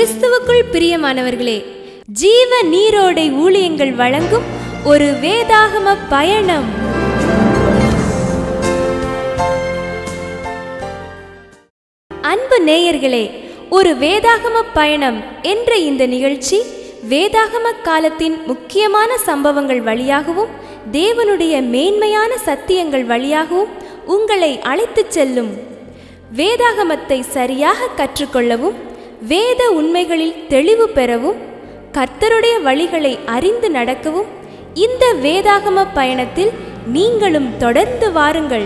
கிறிஸ்துவுக்குள் பிரியமானவர்களே ஜீவ நீரோடை ஊழியங்கள் வழங்கும் ஒரு வேதாகம பயணம் அன்பு நேயர்களே ஒரு வேதாகம பயணம் என்ற இந்த நிகழ்ச்சி வேதாகம காலத்தின் முக்கியமான சம்பவங்கள் வழியாகவும் தேவனுடைய மேன்மையான சத்தியங்கள் வழியாகவும் உங்களை அழைத்துச் செல்லும் வேதாகமத்தை சரியாக கற்றுக்கொள்ளவும் வேத உண்மைகளில் தெளிவு பெறவும் கர்த்தருடைய வழிகளை அறிந்து நடக்கவும் இந்த வேதாகம பயணத்தில் நீங்களும் தொடர்ந்து வாருங்கள்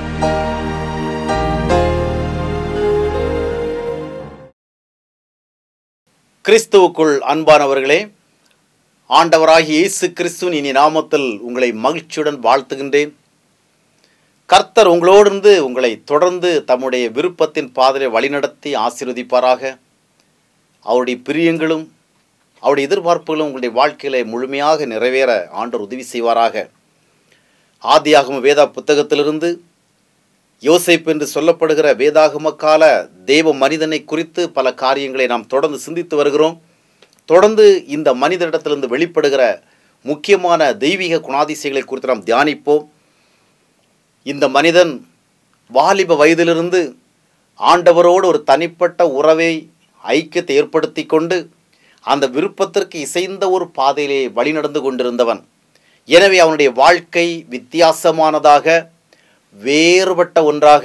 கிறிஸ்துவுக்குள் அன்பானவர்களே ஆண்டவராகிய இயேசு கிறிஸ்துவின் இனி நாமத்தில் உங்களை மகிழ்ச்சியுடன் வாழ்த்துகின்றேன் கர்த்தர் உங்களோடு இருந்து உங்களை தொடர்ந்து தம்முடைய விருப்பத்தின் பாதையை வழிநடத்தி ஆசீர்வதிப்பாராக அவருடைய பிரியங்களும் அவருடைய எதிர்பார்ப்புகளும் உங்களுடைய வாழ்க்கையில முழுமையாக நிறைவேற ஆண்டவர் உதவி செய்வாராக ஆதியாகம வேதா புத்தகத்திலிருந்து யோசேப்பு என்று சொல்லப்படுகிற வேதாகம கால தேவ மனிதனை குறித்து பல காரியங்களை நாம் தொடர்ந்து சிந்தித்து வருகிறோம் தொடர்ந்து இந்த மனிதனிடத்திலிருந்து வெளிப்படுகிற முக்கியமான தெய்வீக குணாதிசயங்களை குறித்து நாம் தியானிப்போம் இந்த மனிதன் வாலிப வயதிலிருந்து ஆண்டவரோடு ஒரு தனிப்பட்ட உறவை ஐக்கியத்தை ஏற்படுத்தி கொண்டு அந்த விருப்பத்திற்கு இசைந்த ஒரு பாதையிலே வழிநடந்து கொண்டிருந்தவன் எனவே அவனுடைய வாழ்க்கை வித்தியாசமானதாக வேறுபட்ட ஒன்றாக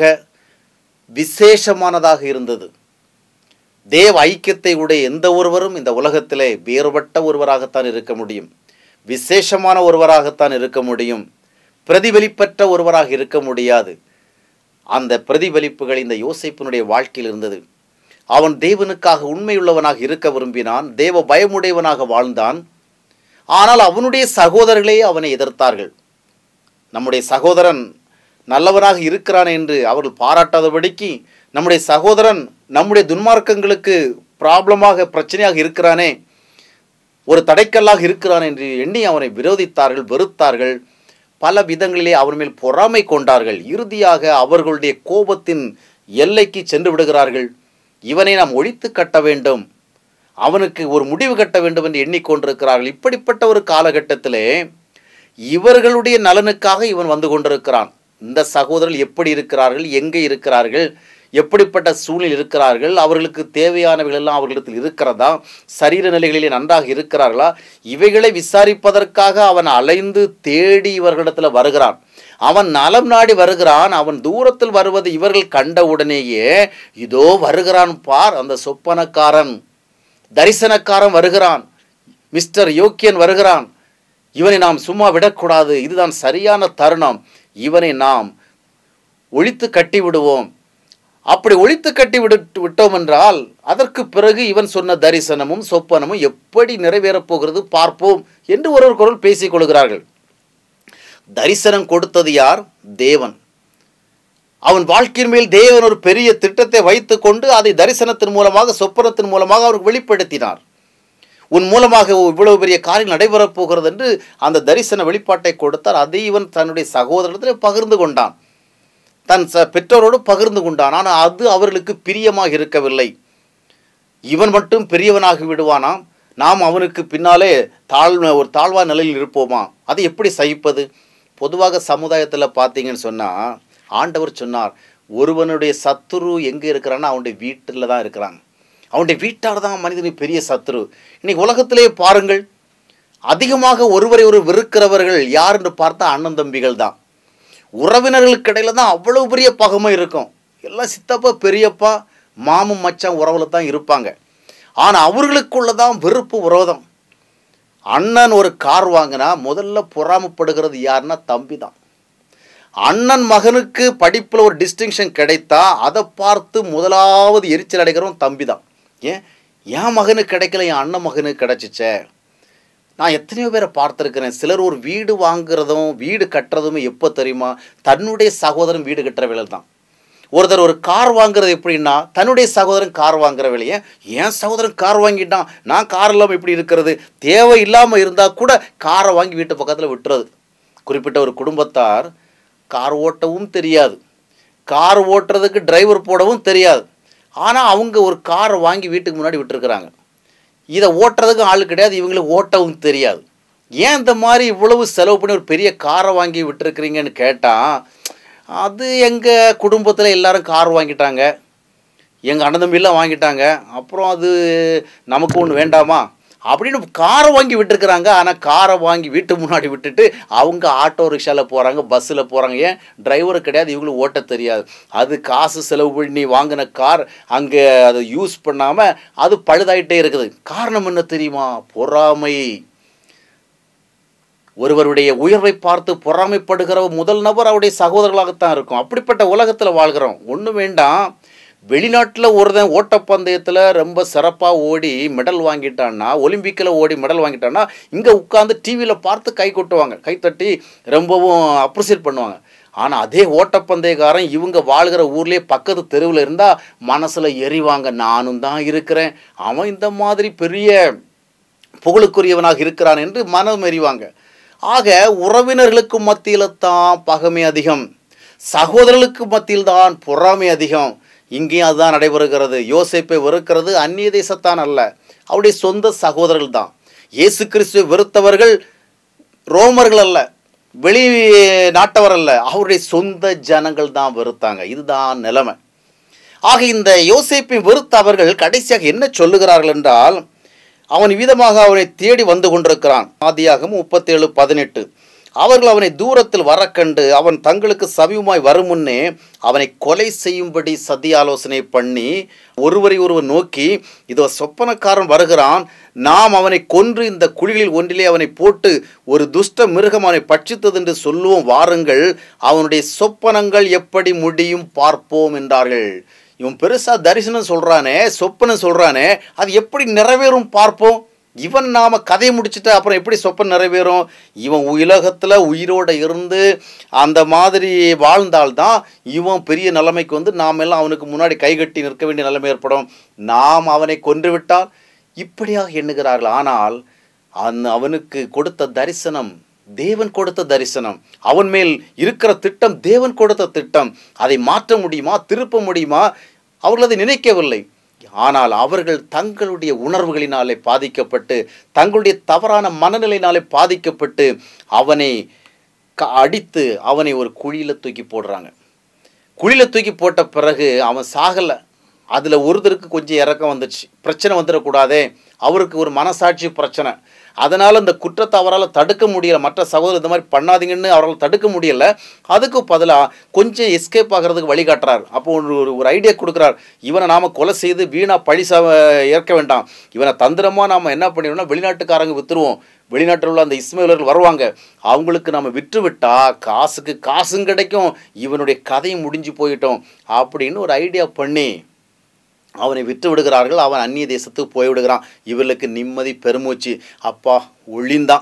விசேஷமானதாக இருந்தது தேவ ஐக்கியத்தை உடைய எந்த ஒருவரும் இந்த உலகத்திலே வேறுபட்ட ஒருவராகத்தான் இருக்க முடியும் விசேஷமான ஒருவராகத்தான் இருக்க முடியும் பிரதிபலிப்பற்ற ஒருவராக இருக்க முடியாது அந்த பிரதிபலிப்புகள் இந்த யோசிப்பினுடைய வாழ்க்கையில் இருந்தது அவன் தேவனுக்காக உண்மையுள்ளவனாக இருக்க விரும்பினான் தேவ பயமுடையவனாக வாழ்ந்தான் ஆனால் அவனுடைய சகோதரர்களே அவனை எதிர்த்தார்கள் நம்முடைய சகோதரன் நல்லவனாக இருக்கிறான் என்று அவர்கள் பாராட்டாதபடிக்கு நம்முடைய சகோதரன் நம்முடைய துன்மார்க்கங்களுக்கு ப்ராப்ளமாக பிரச்சனையாக இருக்கிறானே ஒரு தடைக்கல்லாக இருக்கிறான் என்று எண்ணி அவனை விரோதித்தார்கள் வெறுத்தார்கள் பல விதங்களிலே அவன் மேல் பொறாமை கொண்டார்கள் இறுதியாக அவர்களுடைய கோபத்தின் எல்லைக்கு சென்று விடுகிறார்கள் இவனை நாம் ஒழித்து கட்ட வேண்டும் அவனுக்கு ஒரு முடிவு கட்ட வேண்டும் என்று எண்ணிக்கொண்டிருக்கிறார்கள் இப்படிப்பட்ட ஒரு காலகட்டத்திலே இவர்களுடைய நலனுக்காக இவன் வந்து கொண்டிருக்கிறான் இந்த சகோதரர்கள் எப்படி இருக்கிறார்கள் எங்கே இருக்கிறார்கள் எப்படிப்பட்ட சூழ்நிலை இருக்கிறார்கள் அவர்களுக்கு தேவையானவைகள் எல்லாம் அவர்களிடத்தில் இருக்கிறதா சரீர நிலைகளிலே நன்றாக இருக்கிறார்களா இவைகளை விசாரிப்பதற்காக அவன் அலைந்து தேடி இவர்களிடத்தில் வருகிறான் அவன் நலம் நாடி வருகிறான் அவன் தூரத்தில் வருவது இவர்கள் கண்டவுடனேயே இதோ வருகிறான் பார் அந்த சொப்பனக்காரன் தரிசனக்காரன் வருகிறான் மிஸ்டர் யோக்கியன் வருகிறான் இவனை நாம் சும்மா விடக்கூடாது இதுதான் சரியான தருணம் இவனை நாம் ஒழித்து கட்டி விடுவோம் அப்படி ஒழித்து கட்டி விட்டு விட்டோம் என்றால் அதற்கு பிறகு இவன் சொன்ன தரிசனமும் சொப்பனமும் எப்படி நிறைவேறப் போகிறது பார்ப்போம் என்று ஒரு ஒரு குரல் பேசிக் கொள்கிறார்கள் தரிசனம் கொடுத்தது யார் தேவன் அவன் வாழ்க்கையின் மேல் தேவன் ஒரு பெரிய திட்டத்தை வைத்துக்கொண்டு அதை தரிசனத்தின் மூலமாக சொப்பனத்தின் மூலமாக அவருக்கு வெளிப்படுத்தினார் உன் மூலமாக இவ்வளவு பெரிய காரியம் நடைபெறப் போகிறது என்று அந்த தரிசன வெளிப்பாட்டை கொடுத்தார் அதை இவன் தன்னுடைய சகோதரத்தில் பகிர்ந்து கொண்டான் தன் ச பெற்றோரோடு பகிர்ந்து கொண்டான் ஆனால் அது அவர்களுக்கு பிரியமாக இருக்கவில்லை இவன் மட்டும் பெரியவனாகி விடுவானாம் நாம் அவனுக்கு பின்னாலே தாழ்வு ஒரு தாழ்வா நிலையில் இருப்போமா அதை எப்படி சகிப்பது பொதுவாக சமுதாயத்தில் பார்த்தீங்கன்னு சொன்னால் ஆண்டவர் சொன்னார் ஒருவனுடைய சத்துரு எங்கே இருக்கிறான்னா அவனுடைய வீட்டில் தான் இருக்கிறாங்க அவனுடைய வீட்டார் தான் மனிதனுக்கு பெரிய சத்துரு இன்னைக்கு உலகத்திலே பாருங்கள் அதிகமாக ஒருவரை ஒரு வெறுக்கிறவர்கள் யார் என்று பார்த்தா அண்ணன் தம்பிகள் தான் உறவினர்களுக்கு இடையில தான் அவ்வளவு பெரிய பகமை இருக்கும் எல்லாம் சித்தப்பா பெரியப்பா மாமன் மச்சான் உறவுல தான் இருப்பாங்க ஆனால் அவர்களுக்குள்ள தான் வெறுப்பு விரோதம் அண்ணன் ஒரு கார் வாங்கினா முதல்ல பொறாமப்படுகிறது யாருன்னா தம்பி தான் அண்ணன் மகனுக்கு படிப்பில் ஒரு டிஸ்டிங்ஷன் கிடைத்தா அதை பார்த்து முதலாவது எரிச்சல் அடைக்கிறவன் தம்பி தான் ஏன் என் மகனுக்கு கிடைக்கல என் அண்ணன் மகனுக்கு கிடைச்சிச்சே நான் எத்தனையோ பேரை பார்த்துருக்கிறேன் சிலர் ஒரு வீடு வாங்குறதும் வீடு கட்டுறதும் எப்போ தெரியுமா தன்னுடைய சகோதரன் வீடு கட்டுற வேலை தான் ஒருத்தர் ஒரு கார் வாங்குறது எப்படின்னா தன்னுடைய சகோதரன் கார் வாங்குற வேலையை என் சகோதரன் கார் வாங்கிட்டான் நான் கார் இல்லாமல் இப்படி இருக்கிறது தேவை இல்லாமல் இருந்தால் கூட காரை வாங்கி வீட்டு பக்கத்தில் விட்டுறது குறிப்பிட்ட ஒரு குடும்பத்தார் கார் ஓட்டவும் தெரியாது கார் ஓட்டுறதுக்கு டிரைவர் போடவும் தெரியாது ஆனால் அவங்க ஒரு காரை வாங்கி வீட்டுக்கு முன்னாடி விட்டுருக்குறாங்க இதை ஓட்டுறதுக்கு ஆள் கிடையாது இவங்களுக்கு ஓட்டவும் தெரியாது ஏன் இந்த மாதிரி இவ்வளவு செலவு பண்ணி ஒரு பெரிய காரை வாங்கி விட்டுருக்குறீங்கன்னு கேட்டால் அது எங்கள் குடும்பத்தில் எல்லாரும் கார் வாங்கிட்டாங்க எங்கள் அண்ணன் தம்பிலாம் வாங்கிட்டாங்க அப்புறம் அது நமக்கு ஒன்று வேண்டாமா அப்படின்னு காரை வாங்கி விட்டுருக்குறாங்க ஆனால் காரை வாங்கி வீட்டு முன்னாடி விட்டுட்டு அவங்க ஆட்டோ ரிக்ஷாவில் போகிறாங்க பஸ்ஸில் போகிறாங்க ஏன் டிரைவர் கிடையாது இவங்களுக்கு ஓட்ட தெரியாது அது காசு செலவு பண்ணி வாங்கின கார் அங்கே அதை யூஸ் பண்ணாமல் அது பழுதாயிட்டே இருக்குது காரணம் என்ன தெரியுமா பொறாமை ஒருவருடைய உயர்வை பார்த்து பொறாமைப்படுகிற முதல் நபர் அவருடைய சகோதரர்களாகத்தான் இருக்கும் அப்படிப்பட்ட உலகத்தில் வாழ்கிறோம் ஒன்றும் வேண்டாம் வெளிநாட்டில் ஒருத்தன் ஓட்டப்பந்தயத்தில் ரொம்ப சிறப்பாக ஓடி மெடல் வாங்கிட்டான்னா ஒலிம்பிக்கில் ஓடி மெடல் வாங்கிட்டான்னா இங்கே உட்காந்து டிவியில் பார்த்து கை கொட்டுவாங்க கைத்தட்டி ரொம்பவும் அப்ரிசியேட் பண்ணுவாங்க ஆனால் அதே ஓட்டப்பந்தயக்காரன் இவங்க வாழ்கிற ஊர்லேயே பக்கத்து தெருவில் இருந்தால் மனசில் எரிவாங்க நானும் தான் இருக்கிறேன் அவன் இந்த மாதிரி பெரிய புகழுக்குரியவனாக இருக்கிறான் என்று மனம் எறிவாங்க ஆக உறவினர்களுக்கு மத்தியில் தான் பகமை அதிகம் சகோதரர்களுக்கு மத்தியில் தான் பொறாமை அதிகம் இங்கேயும் அதுதான் நடைபெறுகிறது யோசேப்பை வெறுக்கிறது அந்நிய தேசத்தான் அல்ல அவருடைய சொந்த சகோதரர்கள் தான் இயேசு கிறிஸ்துவை வெறுத்தவர்கள் ரோமர்கள் அல்ல வெளி நாட்டவர் அல்ல அவருடைய சொந்த ஜனங்கள் தான் வெறுத்தாங்க இதுதான் நிலைமை ஆக இந்த யோசேப்பை வெறுத்த அவர்கள் கடைசியாக என்ன சொல்லுகிறார்கள் என்றால் அவன் விதமாக அவனை தேடி வந்து கொண்டிருக்கிறான் ஆதியாகம் முப்பத்தேழு பதினெட்டு அவர்கள் அவனை தூரத்தில் வர கண்டு அவன் தங்களுக்கு சமீபமாய் வரும் முன்னே அவனை கொலை செய்யும்படி சதி ஆலோசனை பண்ணி ஒருவரை ஒருவர் நோக்கி இதோ சொப்பனக்காரன் வருகிறான் நாம் அவனை கொன்று இந்த குழிகளில் ஒன்றிலே அவனை போட்டு ஒரு துஷ்ட மிருகம் அவனை பட்சித்தது என்று சொல்லுவோம் வாருங்கள் அவனுடைய சொப்பனங்கள் எப்படி முடியும் பார்ப்போம் என்றார்கள் இவன் பெருசா தரிசனம் சொல்றானே சொப்பனம் சொல்றானே அது எப்படி நிறைவேறும் பார்ப்போம் இவன் நாம கதையை முடிச்சுட்டு அப்புறம் எப்படி சொப்பன் நிறைவேறும் இவன் உலகத்தில் உயிரோட இருந்து அந்த மாதிரி வாழ்ந்தால்தான் இவன் பெரிய நிலைமைக்கு வந்து நாம் எல்லாம் அவனுக்கு முன்னாடி கைகட்டி நிற்க வேண்டிய நிலைமை ஏற்படும் நாம் அவனை கொன்று விட்டால் இப்படியாக எண்ணுகிறார்கள் ஆனால் அந்த அவனுக்கு கொடுத்த தரிசனம் தேவன் கொடுத்த தரிசனம் அவன் மேல் இருக்கிற திட்டம் தேவன் கொடுத்த திட்டம் அதை மாற்ற முடியுமா திருப்ப முடியுமா அவர்கள் அதை நினைக்கவில்லை ஆனால் அவர்கள் தங்களுடைய உணர்வுகளினாலே பாதிக்கப்பட்டு தங்களுடைய தவறான மனநிலையினாலே பாதிக்கப்பட்டு அவனை க அடித்து அவனை ஒரு குழியில் தூக்கி போடுறாங்க குழியில் தூக்கி போட்ட பிறகு அவன் சாகலை அதில் ஒருத்தருக்கு கொஞ்சம் இறக்கம் வந்துச்சு பிரச்சனை வந்துடக்கூடாதே அவருக்கு ஒரு மனசாட்சி பிரச்சனை அதனால் இந்த குற்றத்தை அவரால் தடுக்க முடியல மற்ற சகோதரர் இந்த மாதிரி பண்ணாதீங்கன்னு அவரால் தடுக்க முடியல அதுக்கு பதிலாக கொஞ்சம் எஸ்கேப் ஆகிறதுக்கு வழிகாட்டுறார் அப்போ ஒரு ஒரு ஒரு ஐடியா கொடுக்குறார் இவனை நாம் கொலை செய்து வீணாக பழி ச ஏற்க வேண்டாம் இவனை தந்திரமாக நாம் என்ன பண்ணிடணும்னா வெளிநாட்டுக்காரங்க விற்றுருவோம் வெளிநாட்டில் உள்ள அந்த இஸ்மேலர்கள் வருவாங்க அவங்களுக்கு நம்ம விற்று விட்டா காசுக்கு காசும் கிடைக்கும் இவனுடைய கதையும் முடிஞ்சு போயிட்டோம் அப்படின்னு ஒரு ஐடியா பண்ணி அவனை விட்டு விடுகிறார்கள் அவன் அந்நிய தேசத்துக்கு போய்விடுகிறான் இவர்களுக்கு நிம்மதி பெருமூச்சு அப்பா ஒளிந்தான்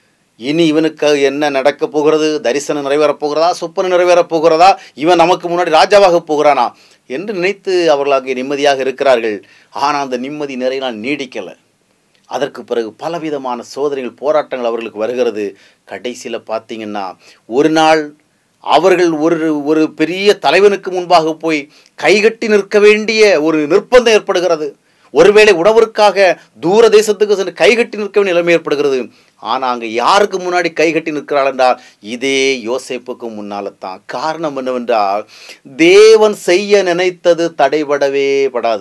இனி இவனுக்கு என்ன நடக்க போகிறது தரிசனம் நிறைவேறப் போகிறதா சொப்பனம் நிறைவேறப் போகிறதா இவன் நமக்கு முன்னாடி ராஜாவாக போகிறானா என்று நினைத்து அவர்கள் அங்கே நிம்மதியாக இருக்கிறார்கள் ஆனால் அந்த நிம்மதி நிறைய நாள் நீடிக்கலை அதற்கு பிறகு பலவிதமான சோதனைகள் போராட்டங்கள் அவர்களுக்கு வருகிறது கடைசியில் பார்த்தீங்கன்னா ஒரு நாள் அவர்கள் ஒரு ஒரு பெரிய தலைவனுக்கு முன்பாக போய் கைகட்டி நிற்க வேண்டிய ஒரு நிர்பந்தம் ஏற்படுகிறது ஒருவேளை உணவிற்காக தூர தேசத்துக்கு சென்று கைகட்டி நிற்க வேண்டிய நிலைமை ஏற்படுகிறது ஆனால் அங்கே யாருக்கு முன்னாடி கைகட்டி நிற்கிறாள் என்றால் இதே யோசேப்புக்கு முன்னால தான் காரணம் என்னவென்றால் தேவன் செய்ய நினைத்தது தடைபடவே படாது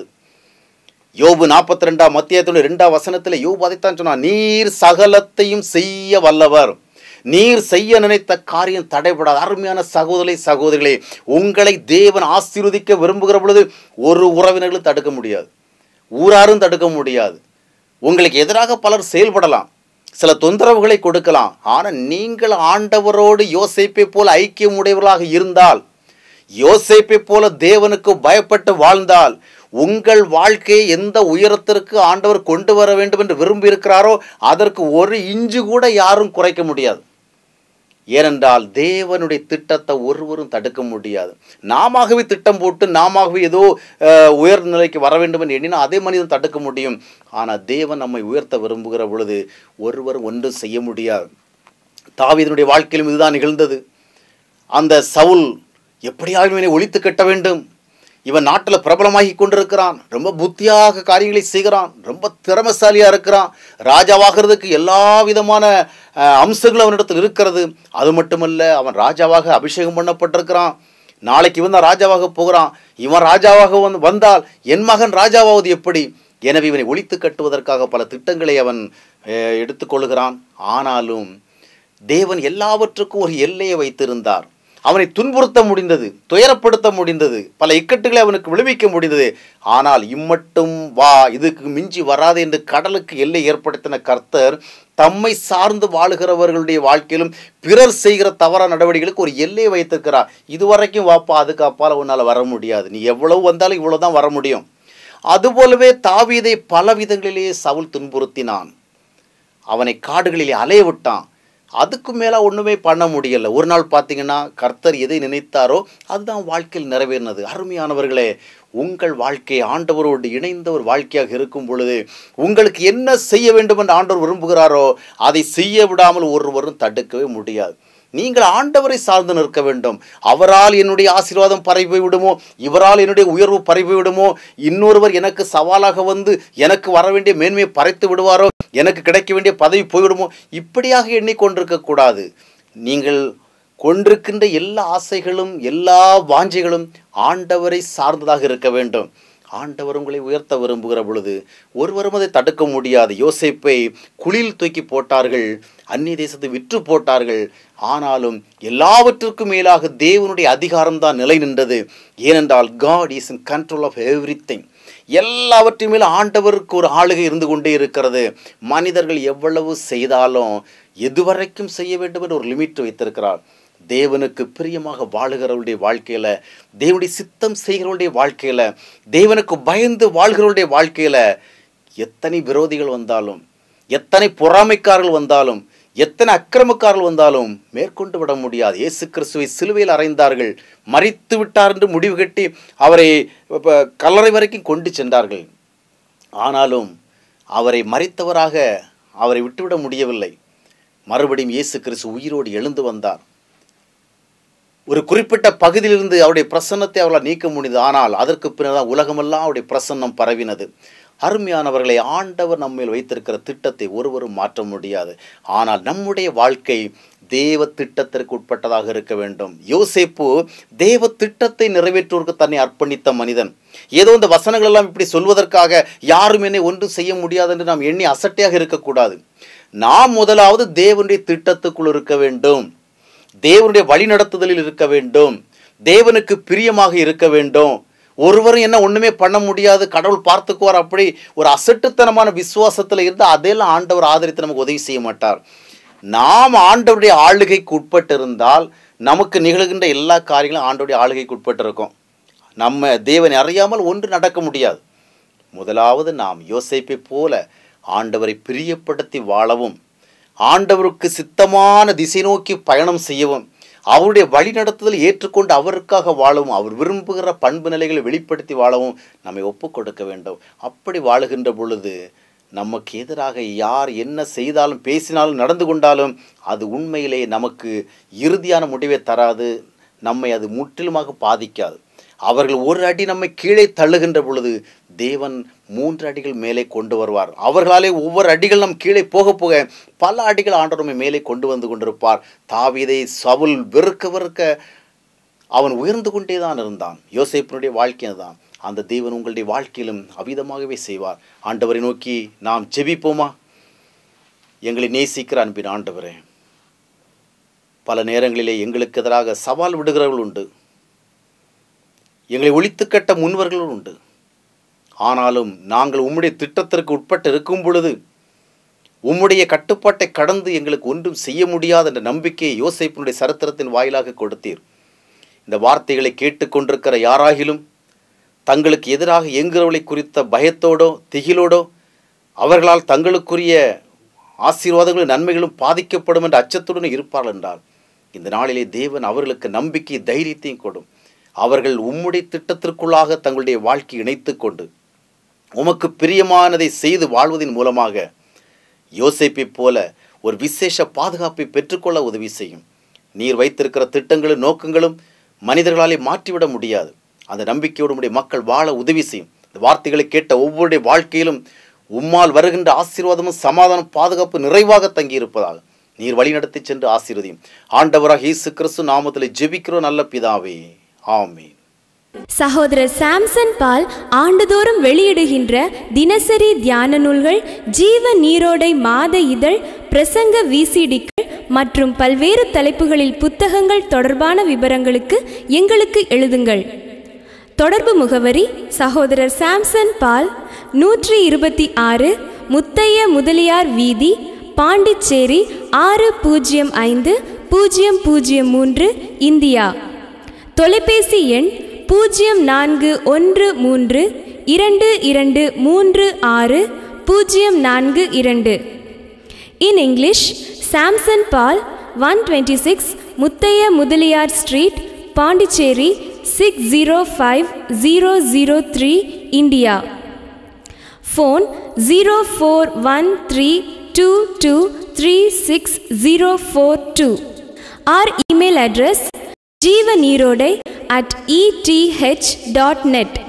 யோபு நாற்பத்தி ரெண்டாம் மத்தியத்தில் ரெண்டாம் வசனத்தில் யோபு அதைத்தான் சொன்னான் நீர் சகலத்தையும் செய்ய வல்லவர் நீர் செய்ய நினைத்த காரியம் தடைபடாது அருமையான சகோதரி சகோதரிகளே உங்களை தேவன் ஆசீர்வதிக்க விரும்புகிற பொழுது ஒரு உறவினர்களும் தடுக்க முடியாது ஊராரும் தடுக்க முடியாது உங்களுக்கு எதிராக பலர் செயல்படலாம் சில தொந்தரவுகளை கொடுக்கலாம் ஆனால் நீங்கள் ஆண்டவரோடு யோசைப்பை போல ஐக்கியம் உடையவர்களாக இருந்தால் யோசேப்பை போல தேவனுக்கு பயப்பட்டு வாழ்ந்தால் உங்கள் வாழ்க்கையை எந்த உயரத்திற்கு ஆண்டவர் கொண்டு வர வேண்டும் என்று விரும்பி இருக்கிறாரோ அதற்கு ஒரு இஞ்சு கூட யாரும் குறைக்க முடியாது ஏனென்றால் தேவனுடைய திட்டத்தை ஒருவரும் தடுக்க முடியாது நாமவே திட்டம் போட்டு நாமவே ஏதோ அஹ், உயர்ந்த நிலைக்கு வர வேண்டும் என்று எண்ணினா அதே மனிதன் தடுக்க முடியும் ஆனால் தேவன் நம்மை உயர்த்த விரும்புகிற பொழுது ஒருவரும் ஒன்றும் செய்ய முடியாது தாவீதனுடைய வாழ்க்கையிலும் இதுதான் நிகழ்ந்தது அந்த சவுல் எப்படியாவது இவனை ஒழித்து கட்ட வேண்டும் இவன் நாட்டில் பிரபலமாகி கொண்டிருக்கிறான் ரொம்ப புத்தியாக காரியங்களை செய்கிறான் ரொம்ப திறமசாலியாக இருக்கிறான் ராஜாவாகிறதுக்கு எல்லா விதமான அஹ், அம்சங்களும் அவனிடத்தில் இருக்கிறது அது மட்டுமல்ல அவன் ராஜாவாக அபிஷேகம் பண்ணப்பட்டிருக்கிறான் நாளைக்கு இவன் தான் ராஜாவாக போகிறான் இவன் ராஜாவாக வந்து வந்தால் என் மகன் ராஜாவாவது எப்படி எனவே இவனை ஒழித்து கட்டுவதற்காக பல திட்டங்களை அவன் அஹ், எடுத்துக்கொள்கிறான் ஆனாலும் தேவன் எல்லாவற்றுக்கும் ஒரு எல்லையை வைத்திருந்தார் அவனை துன்புறுத்த முடிந்தது துயரப்படுத்த முடிந்தது பல இக்கட்டுகளை அவனுக்கு விளைவிக்க முடிந்தது ஆனால் இம்மட்டும் வா இதுக்கு மிஞ்சி வராது என்று கடலுக்கு எல்லை ஏற்படுத்தின கர்த்தர் தம்மை சார்ந்து வாழுகிறவர்களுடைய வாழ்க்கையிலும் பிறர் செய்கிற தவறான நடவடிக்கைகளுக்கு ஒரு எல்லையை வைத்திருக்கிறார் இதுவரைக்கும் வாப்பா அதுக்கு அப்பால உன்னால் வர முடியாது நீ எவ்வளவு வந்தாலும் இவ்வளவு தான் வர முடியும் அதுபோலவே தாவீதை பல விதங்களிலேயே சவுல் துன்புறுத்தினான் அவனை காடுகளிலே அலைய விட்டான் அதுக்கு மேலே ஒன்றுமே பண்ண முடியல ஒரு நாள் பார்த்தீங்கன்னா கர்த்தர் எதை நினைத்தாரோ அதுதான் வாழ்க்கையில் நிறைவேறினது அருமையானவர்களே உங்கள் வாழ்க்கை ஆண்டவரோடு இணைந்த ஒரு வாழ்க்கையாக இருக்கும் பொழுது உங்களுக்கு என்ன செய்ய வேண்டும் என்று ஆண்டவர் விரும்புகிறாரோ அதை செய்ய விடாமல் ஒருவரும் தடுக்கவே முடியாது நீங்கள் ஆண்டவரை சார்ந்து நிற்க வேண்டும் அவரால் என்னுடைய ஆசீர்வாதம் பரவி விடுமோ இவரால் என்னுடைய உயர்வு பரவி விடுமோ இன்னொருவர் எனக்கு சவாலாக வந்து எனக்கு வர வேண்டிய மேன்மையை பறைத்து விடுவாரோ எனக்கு கிடைக்க வேண்டிய பதவி போய்விடுமோ இப்படியாக எண்ணிக்கொண்டிருக்க கூடாது நீங்கள் கொண்டிருக்கின்ற எல்லா ஆசைகளும் எல்லா வாஞ்சைகளும் ஆண்டவரை சார்ந்ததாக இருக்க வேண்டும் ஆண்டவர் உங்களை உயர்த்த விரும்புகிற பொழுது ஒருவரும் அதை தடுக்க முடியாது யோசேப்பை குளில் தூக்கி போட்டார்கள் அந்நிய தேசத்தை விற்று போட்டார்கள் ஆனாலும் எல்லாவற்றுக்கும் மேலாக தேவனுடைய அதிகாரம்தான் நிலை நின்றது ஏனென்றால் God is in control of everything எல்லாவற்றையும் மேல ஆண்டவருக்கு ஒரு ஆளுகை இருந்து கொண்டே இருக்கிறது மனிதர்கள் எவ்வளவு செய்தாலும் எதுவரைக்கும் செய்ய வேண்டும் என்று ஒரு லிமிட் வைத்திருக்கிறார் தேவனுக்கு பிரியமாக வாழுகிறவருடைய வாழ்க்கையில் தேவனுடைய சித்தம் செய்கிறவருடைய வாழ்க்கையில் தேவனுக்கு பயந்து வாழ்கிறவருடைய வாழ்க்கையில் எத்தனை விரோதிகள் வந்தாலும் எத்தனை பொறாமைக்காரர்கள் வந்தாலும் எத்தனை அக்கிரமக்காரர்கள் வந்தாலும் மேற்கொண்டு விட முடியாது இயேசு கிறிஸ்துவை சிலுவையில் அறைந்தார்கள் மறித்து விட்டார் என்று முடிவு கட்டி அவரை இப்ப கல்லறை வரைக்கும் கொண்டு சென்றார்கள் ஆனாலும் அவரை மறித்தவராக அவரை விட்டுவிட முடியவில்லை மறுபடியும் இயேசு கிறிஸ்து உயிரோடு எழுந்து வந்தார் ஒரு குறிப்பிட்ட பகுதியிலிருந்து அவருடைய பிரசன்னத்தை அவளால் நீக்க முடிந்தது ஆனால் அதற்கு பின்னர்தான் உலகமெல்லாம் அவருடைய பிரசன்னம் பரவினது அருமையானவர்களை ஆண்டவர் நம்மேல் வைத்திருக்கிற திட்டத்தை ஒருவரும் மாற்ற முடியாது ஆனால் நம்முடைய வாழ்க்கை தேவ திட்டத்திற்கு உட்பட்டதாக இருக்க வேண்டும் யோசேப்பு தேவ திட்டத்தை நிறைவேற்றுவதற்கு தன்னை அர்ப்பணித்த மனிதன் ஏதோ இந்த வசனங்கள் எல்லாம் இப்படி சொல்வதற்காக யாரும் என்னை ஒன்றும் செய்ய முடியாது என்று நாம் எண்ணி அசட்டையாக இருக்கக்கூடாது நாம் முதலாவது தேவனுடைய திட்டத்துக்குள் இருக்க வேண்டும் தேவனுடைய வழிநடத்துதலில் இருக்க வேண்டும் தேவனுக்கு பிரியமாக இருக்க வேண்டும் ஒருவரும் என்ன ஒண்ணுமே பண்ண முடியாது கடவுள் பார்த்துக்குவார் அப்படி ஒரு அசட்டுத்தனமான விசுவாசத்தில் இருந்து அதையெல்லாம் ஆண்டவர் ஆதரித்து நமக்கு உதவி செய்ய மாட்டார் நாம் ஆண்டவருடைய ஆளுகைக்கு உட்பட்டு இருந்தால் நமக்கு நிகழ்கின்ற எல்லா காரியங்களும் ஆண்டவருடைய ஆளுகைக்கு உட்பட்டு இருக்கும் நம்ம தேவனை அறியாமல் ஒன்று நடக்க முடியாது முதலாவது நாம் யோசேப்பை போல ஆண்டவரை பிரியப்படுத்தி வாழவும் ஆண்டவருக்கு சித்தமான திசை நோக்கி பயணம் செய்யவும் அவருடைய வழிநடத்துதல் ஏற்றுக்கொண்டு அவருக்காக வாழவும் அவர் விரும்புகிற பண்பு நிலைகளை வெளிப்படுத்தி வாழவும் நம்மை ஒப்புக் கொடுக்க வேண்டும் அப்படி வாழுகின்ற பொழுது நமக்கு எதிராக யார் என்ன செய்தாலும் பேசினாலும் நடந்து கொண்டாலும் அது உண்மையிலே நமக்கு இறுதியான முடிவை தராது நம்மை அது முற்றிலுமாக பாதிக்காது அவர்கள் ஒரு அடி நம்மை கீழே தள்ளுகின்ற பொழுது தேவன் மூன்று அடிகள் மேலே கொண்டு வருவார் அவர்களாலே ஒவ்வொரு அடிகள் நம் கீழே போக போக பல அடிகள் ஆண்டவர் நம்மை மேலே கொண்டு வந்து கொண்டிருப்பார் தாவீதை சவுல் வெறுக்க வெறுக்க அவன் உயர்ந்து கொண்டே தான் இருந்தான் யோசேப்பினுடைய வாழ்க்கை தான் அந்த தேவன் உங்களுடைய வாழ்க்கையிலும் அவிதமாகவே செய்வார் ஆண்டவரை நோக்கி நாம் ஜெபிப்போமா எங்களை நேசிக்கிற அன்பின் ஆண்டவரே பல நேரங்களிலே எங்களுக்கு எதிராக சவால் விடுகிறவர்கள் உண்டு எங்களை ஒழித்து கட்ட முன்வர்களும் உண்டு ஆனாலும் நாங்கள் உம்முடைய திட்டத்திற்கு உட்பட்டு இருக்கும் பொழுது உம்முடைய கட்டுப்பாட்டை கடந்து எங்களுக்கு ஒன்றும் செய்ய முடியாது என்ற நம்பிக்கையை யோசேப்பினுடைய சரித்திரத்தின் வாயிலாக கொடுத்தீர் இந்த வார்த்தைகளை கேட்டுக்கொண்டிருக்கிற யாராகிலும் தங்களுக்கு எதிராக இயங்குகிறவளை குறித்த பயத்தோடோ திகிலோடோ அவர்களால் தங்களுக்குரிய ஆசீர்வாதங்களும் நன்மைகளும் பாதிக்கப்படும் என்ற அச்சத்துடன் இருப்பார்கள் என்றால் இந்த நாளிலே தேவன் அவர்களுக்கு நம்பிக்கை தைரியத்தையும் கொடும் அவர்கள் உம்முடைய திட்டத்திற்குள்ளாக தங்களுடைய வாழ்க்கை இணைத்து கொண்டு உமக்கு பிரியமானதை செய்து வாழ்வதன் மூலமாக யோசேப்பை போல ஒரு விசேஷ பாதுகாப்பை பெற்றுக்கொள்ள உதவி செய்யும் நீர் வைத்திருக்கிற திட்டங்களும் நோக்கங்களும் மனிதர்களாலே மாற்றிவிட முடியாது அந்த நம்பிக்கையோடு உடைய மக்கள் வாழ உதவி செய்யும் இந்த வார்த்தைகளை கேட்ட ஒவ்வொருடைய வாழ்க்கையிலும் உம்மால் வருகின்ற ஆசீர்வாதமும் சமாதானம் பாதுகாப்பு நிறைவாக தங்கியிருப்பதாக நீர் வழிநடத்தி சென்று ஆசீர்வதியும் ஆண்டவராக இயேசு கிறிஸ்து நாமத்தில் ஜெபிக்கிறோம் நல்ல பிதாவே ஆமென் சகோதரர் சாம்சன் பால் ஆண்டுதோறும் வெளியிடுகின்ற தினசரி தியான நூல்கள் ஜீவ நீரோடை மாத இதழ் பிரசங்க விசிடிக்கள் மற்றும் பல்வேறு தலைப்புகளில் புத்தகங்கள் தொடர்பான விவரங்களுக்கு எங்களுக்கு எழுதுங்கள் தொடர்பு முகவரி சகோதரர் சாம்சன் பால் நூற்றி இருபத்தி ஆறு முத்தைய முதலியார் வீதி பாண்டிச்சேரி ஆறு பூஜ்ஜியம் ஐந்து பூஜ்ஜியம் பூஜ்ஜியம் மூன்று இந்தியா தொலைபேசி எண் பூஜ்ஜியம் நான்கு ஒன்று மூன்று இரண்டு இரண்டு மூன்று ஆறு பூஜ்ஜியம் நான்கு இரண்டு in English Samson Paul one twenty six Muthaiya Mudaliar street Pondicherry six zero five zero zero three India phone zero four one three two two three six zero four two or email address Jeeva Neerodai at ETH dot net